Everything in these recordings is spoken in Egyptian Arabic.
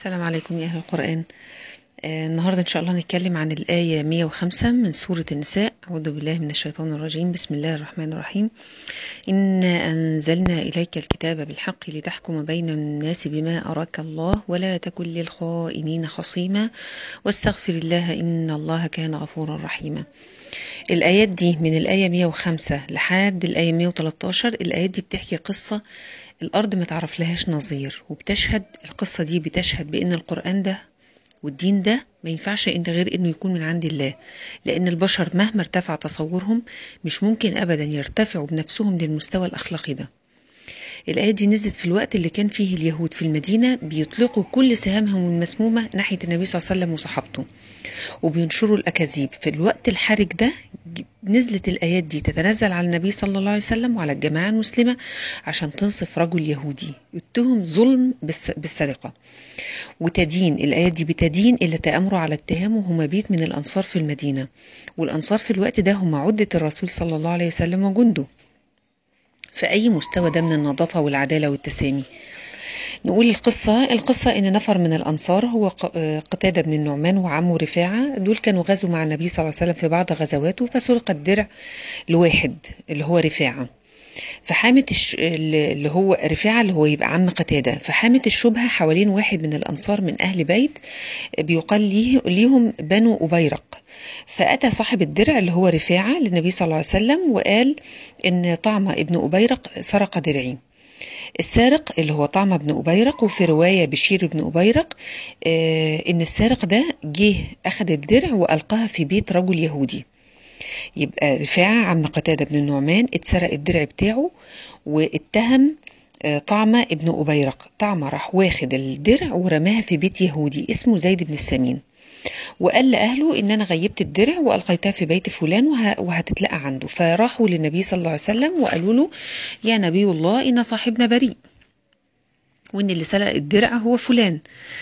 السلام عليكم يا أهل القرآن آه، النهاردة إن شاء الله نتكلم عن الآية 105 من سورة النساء أعوذ بالله من الشيطان الرجيم بسم الله الرحمن الرحيم إنا أنزلنا إليك الكتاب بالحق لتحكم بين الناس بما أراك الله ولا تكن للخائنين خصيما واستغفر الله إن الله كان غفورا رحيما الآيات دي من الآية 105 لحد الآية 113 الآيات دي بتحكي قصة الأرض ما تعرف لهاش نظير وبتشهد القصة دي بتشهد بأن القرآن ده والدين ده ما ينفعش إن غير إنه يكون من عند الله لأن البشر مهما ارتفع تصورهم مش ممكن أبدا يرتفعوا بنفسهم للمستوى الأخلاقي ده الآية دي نزلت في الوقت اللي كان فيه اليهود في المدينة بيطلقوا كل سهامهم المسمومة ناحية النبي صلى الله عليه وسلم وصحابته وبينشروا الأكاذيب في الوقت الحرج ده نزلت الآيات دي تتنزل على النبي صلى الله عليه وسلم وعلى الجماعة المسلمة عشان تنصف رجل يهودي يتهم ظلم بالسرقة وتدين الآيات دي بتدين إلا تأمر على اتهامه هم بيت من الأنصار في المدينة والأنصار في الوقت ده هم عدة الرسول صلى الله عليه وسلم وجنده في أي مستوى ده من النظافة والعدالة والتسامي نقول القصة القصة إن نفر من الأنصار هو قتادة بن النعمان وعمه رفاعة دول كانوا غزوا مع النبي صلى الله عليه وسلم في بعض غزواته فسرق الدرع لواحد اللي هو رفاعة فحامت الش... اللي هو رفاعة اللي هو يبقى عم قتادة فحامت الشبهة حوالين واحد من الأنصار من أهل بيت بيقال ليه ليهم بنو أبيرق فأتى صاحب الدرع اللي هو رفاعة للنبي صلى الله عليه وسلم وقال إن طعم ابن أبيرق سرق درعي السارق اللي هو طعم بن أبيرق وفي رواية بشير بن أبيرق آه إن السارق ده جه أخذ الدرع وألقاها في بيت رجل يهودي يبقى رفاعة عم قتادة بن النعمان اتسرق الدرع بتاعه واتهم آه طعمة ابن أبيرق طعمة راح واخد الدرع ورماها في بيت يهودي اسمه زيد بن السمين وقال لأهله إن أنا غيبت الدرع وألقيتها في بيت فلان وه... وهتتلقى عنده فراحوا للنبي صلى الله عليه وسلم وقالوا له يا نبي الله إن صاحبنا بريء وإن اللي سرق الدرع هو فلان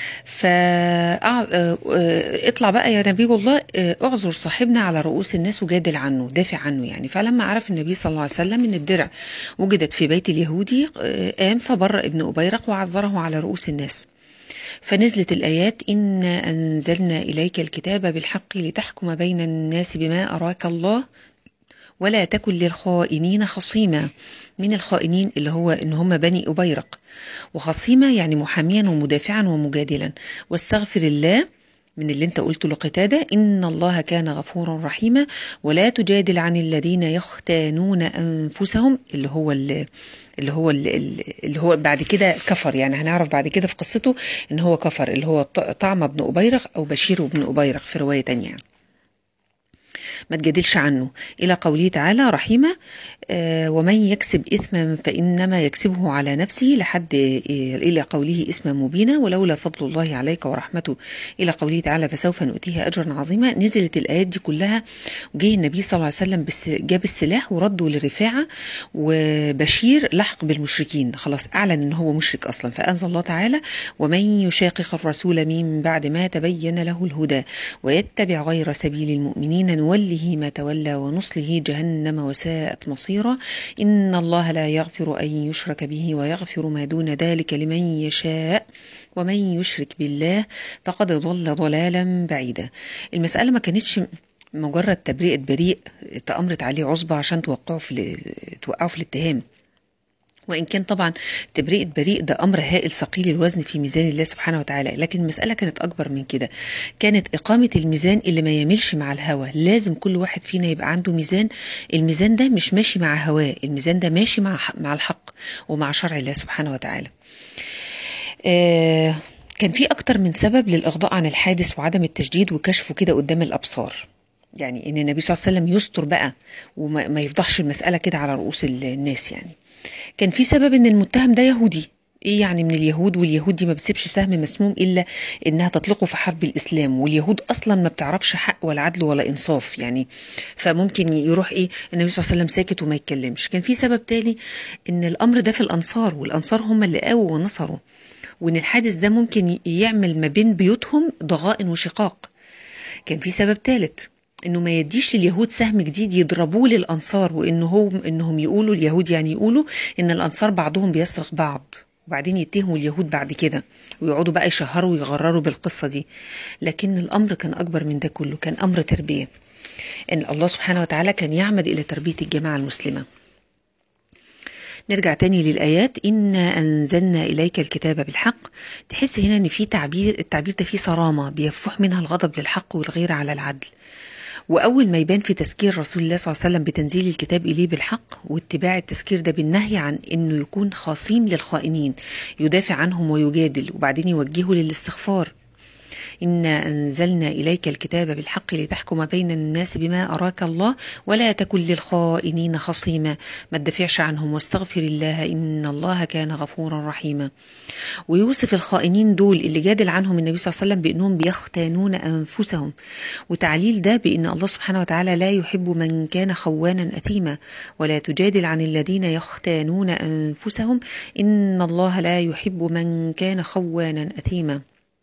فاطلع بقى يا نبي الله اعذر صاحبنا على رؤوس الناس وجادل عنه دافع عنه يعني فلما عرف النبي صلى الله عليه وسلم ان الدرع وجدت في بيت اليهودي قام فبرأ ابن أبيرق وعذره على رؤوس الناس فنزلت الآيات إنا أنزلنا إليك الكتاب بالحق لتحكم بين الناس بما أراك الله ولا تكن للخائنين خصيما من الخائنين اللي هو إن هم بني أبيرق وخصيما يعني محاميا ومدافعا ومجادلا واستغفر الله من اللي انت قلته لقتادة إن الله كان غفورا رحيما ولا تجادل عن الذين يختانون أنفسهم اللي هو اللي اللي هو اللي هو بعد كده كفر يعني هنعرف بعد كده في قصته ان هو كفر اللي هو طعم بن أبيرق أو بشير بن أبيرق في رواية تانية يعني. ما تجادلش عنه إلى قوله تعالى رحيمة آه ومن يكسب إثما فإنما يكسبه على نفسه لحد آه إلى قوله إثما مبينا ولولا فضل الله عليك ورحمته إلى قوله تعالى فسوف نؤتيه أجرا عظيما نزلت الآيات دي كلها وجه النبي صلى الله عليه وسلم بس جاب السلاح ورده لرفاعة وبشير لحق بالمشركين خلاص أعلن إن هو مشرك أصلا فأنزل الله تعالى ومن يشاقق الرسول من بعد ما تبين له الهدى ويتبع غير سبيل المؤمنين نوله ما تولى ونصله جهنم وساءت مصيرا إن الله لا يغفر أن يشرك به ويغفر ما دون ذلك لمن يشاء ومن يشرك بالله فقد ضل ضلالا بعيدا المسألة ما كانتش مجرد تبرئة بريء تأمرت عليه عصبة عشان توقعه في توقعه في الاتهام وإن كان طبعا تبرئة بريء ده أمر هائل ثقيل الوزن في ميزان الله سبحانه وتعالى لكن المسألة كانت أكبر من كده كانت إقامة الميزان اللي ما يميلش مع الهوى لازم كل واحد فينا يبقى عنده ميزان الميزان ده مش ماشي مع هواه الميزان ده ماشي مع مع الحق ومع شرع الله سبحانه وتعالى آه كان في أكتر من سبب للإغضاء عن الحادث وعدم التشديد وكشفه كده قدام الأبصار يعني ان النبي صلى الله عليه وسلم يستر بقى وما يفضحش المسألة كده على رؤوس الناس يعني كان في سبب ان المتهم ده يهودي ايه يعني من اليهود واليهود دي ما بتسيبش سهم مسموم الا انها تطلقه في حرب الاسلام واليهود اصلا ما بتعرفش حق ولا عدل ولا انصاف يعني فممكن يروح ايه النبي صلى الله عليه وسلم ساكت وما يتكلمش كان في سبب تاني ان الامر ده في الانصار والانصار هم اللي قاووا ونصروا وان الحادث ده ممكن يعمل ما بين بيوتهم ضغائن وشقاق كان في سبب ثالث انه ما يديش لليهود سهم جديد يضربوه للانصار وانه هم انهم يقولوا اليهود يعني يقولوا ان الانصار بعضهم بيسرق بعض وبعدين يتهموا اليهود بعد كده ويقعدوا بقى يشهروا ويغرروا بالقصة دي لكن الأمر كان أكبر من ده كله كان أمر تربية إن الله سبحانه وتعالى كان يعمد إلى تربية الجماعة المسلمة نرجع تاني للآيات إنا أنزلنا إليك الكتاب بالحق تحس هنا إن في تعبير التعبير ده فيه صرامة بيفوح منها الغضب للحق والغيرة على العدل وأول ما يبان في تذكير رسول الله صلى الله عليه وسلم بتنزيل الكتاب إليه بالحق واتباع التذكير ده بالنهي عن إنه يكون خصيم للخائنين يدافع عنهم ويجادل وبعدين يوجهه للاستغفار إنا أنزلنا إليك الكتاب بالحق لتحكم بين الناس بما أراك الله ولا تكن للخائنين خصيما ما تدافعش عنهم واستغفر الله إن الله كان غفورا رحيما ويوصف الخائنين دول اللي جادل عنهم النبي صلى الله عليه وسلم بأنهم بيختانون أنفسهم وتعليل ده بأن الله سبحانه وتعالى لا يحب من كان خوانا أثيما ولا تجادل عن الذين يختانون أنفسهم إن الله لا يحب من كان خوانا أثيما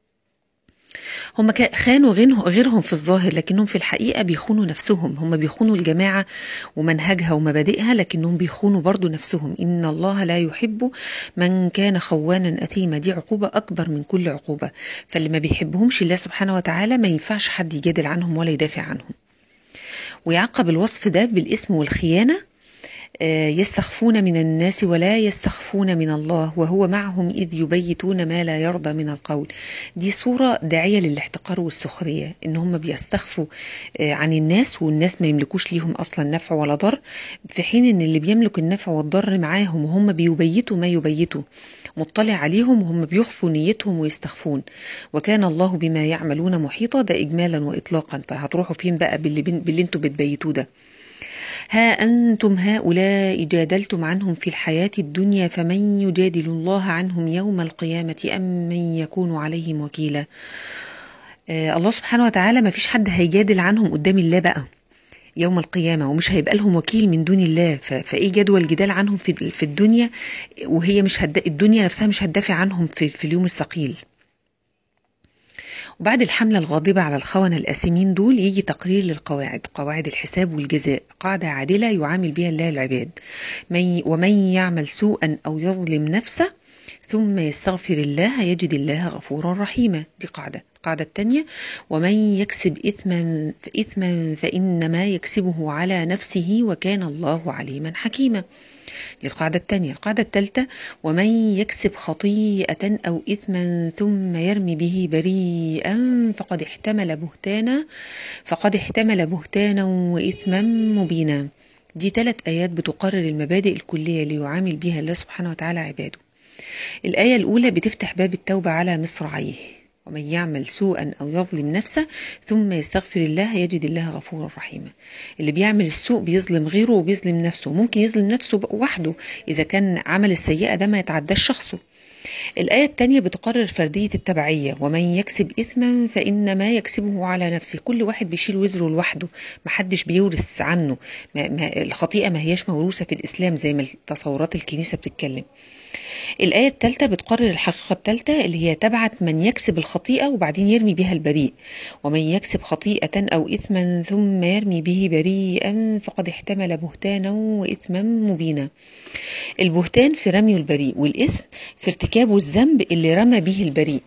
هم خانوا غيرهم في الظاهر لكنهم في الحقيقة بيخونوا نفسهم هم بيخونوا الجماعة ومنهجها ومبادئها لكنهم بيخونوا برضو نفسهم إن الله لا يحب من كان خوانا أثيما دي عقوبة أكبر من كل عقوبة فاللي ما بيحبهمش الله سبحانه وتعالى ما ينفعش حد يجادل عنهم ولا يدافع عنهم ويعقب الوصف ده بالاسم والخيانة يستخفون من الناس ولا يستخفون من الله وهو معهم إذ يبيتون ما لا يرضى من القول دي صورة داعية للاحتقار والسخرية إن هم بيستخفوا عن الناس والناس ما يملكوش ليهم أصلا نفع ولا ضر في حين إن اللي بيملك النفع والضر معاهم وهم بيبيتوا ما يبيتوا مطلع عليهم وهم بيخفوا نيتهم ويستخفون وكان الله بما يعملون محيطا ده إجمالا وإطلاقا فهتروحوا فين بقى باللي, باللي انتوا بتبيتوه ده ها أنتم هؤلاء جادلتم عنهم في الحياة الدنيا فمن يجادل الله عنهم يوم القيامة أم من يكون عليهم وكيلا آه الله سبحانه وتعالى ما فيش حد هيجادل عنهم قدام الله بقى يوم القيامة ومش هيبقى لهم وكيل من دون الله فإيه جدوى الجدال عنهم في, في الدنيا وهي مش هد... الدنيا نفسها مش هتدافع عنهم في, في اليوم الثقيل وبعد الحملة الغاضبة على الخونة الآثمين دول يجي تقرير للقواعد قواعد الحساب والجزاء قاعدة عادلة يعامل بها الله العباد ومن يعمل سوءا أو يظلم نفسه ثم يستغفر الله يجد الله غفورا رحيما دي قاعدة القاعدة الثانية ومن يكسب إثما إثما فإنما يكسبه على نفسه وكان الله عليما حكيما دي القاعدة الثانية القاعدة الثالثة ومن يكسب خطيئة أو إثما ثم يرمي به بريئا فقد احتمل بهتانا فقد احتمل بهتانا وإثما مبينا دي ثلاث آيات بتقرر المبادئ الكلية اللي يعامل بها الله سبحانه وتعالى عباده الآية الأولى بتفتح باب التوبة على مصراعيه ومن يعمل سوءا أو يظلم نفسه ثم يستغفر الله يجد الله غفورا رحيما اللي بيعمل السوء بيظلم غيره وبيظلم نفسه ممكن يظلم نفسه وحده إذا كان عمل السيئة ده ما يتعداش شخصه الآية الثانية بتقرر فردية التبعية ومن يكسب إثما فإنما يكسبه على نفسه كل واحد بيشيل وزره لوحده محدش بيورث عنه ما ما الخطيئة ما هياش موروثة في الإسلام زي ما تصورات الكنيسة بتتكلم الآية الثالثة بتقرر الحقيقة الثالثة اللي هي تبعت من يكسب الخطيئة وبعدين يرمي بها البريء ومن يكسب خطيئة أو إثما ثم يرمي به بريئا فقد احتمل بهتانا وإثما مبينا البهتان في رمي البريء والإثم في ارتكابه الذنب اللي رمى به البريء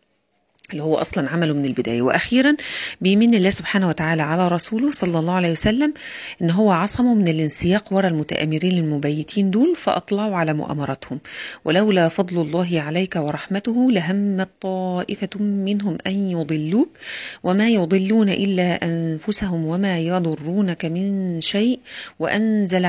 اللي هو اصلا عمله من البدايه واخيرا بيمن الله سبحانه وتعالى على رسوله صلى الله عليه وسلم ان هو عصمه من الانسياق ورا المتامرين المبيتين دول فاطلعوا على مؤامرتهم ولولا فضل الله عليك ورحمته لهمت طائفه منهم ان يضلوك وما يضلون الا انفسهم وما يضرونك من شيء وانزل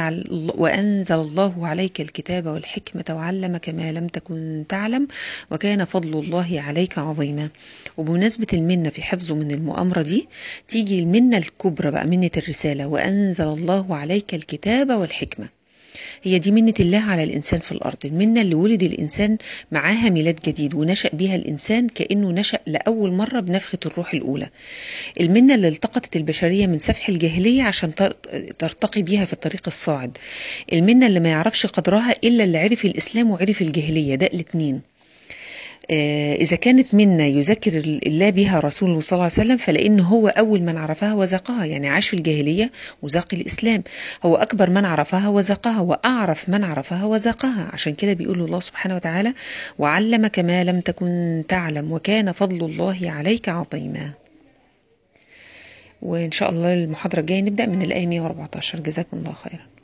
وانزل الله عليك الكتاب والحكمه وعلمك ما لم تكن تعلم وكان فضل الله عليك عظيما وبمناسبة المنة في حفظه من المؤامرة دي تيجي المنة الكبرى بقى منة الرسالة وأنزل الله عليك الكتاب والحكمة هي دي منة الله على الإنسان في الأرض المنة اللي ولد الإنسان معاها ميلاد جديد ونشأ بها الإنسان كأنه نشأ لأول مرة بنفخة الروح الأولى المنة اللي التقطت البشرية من سفح الجاهلية عشان ترتقي بيها في الطريق الصاعد المنة اللي ما يعرفش قدرها إلا اللي عرف الإسلام وعرف الجاهلية ده الاتنين آه، إذا كانت منا يذكر الله بها رسوله صلى الله عليه وسلم فلأنه هو أول من عرفها وذاقها يعني عاش في الجاهلية وذاق الإسلام هو أكبر من عرفها وذاقها وأعرف من عرفها وذاقها عشان كده بيقول الله سبحانه وتعالى وعلمك ما لم تكن تعلم وكان فضل الله عليك عظيما وإن شاء الله المحاضرة الجاية نبدأ من الآية 114 جزاكم الله خيرا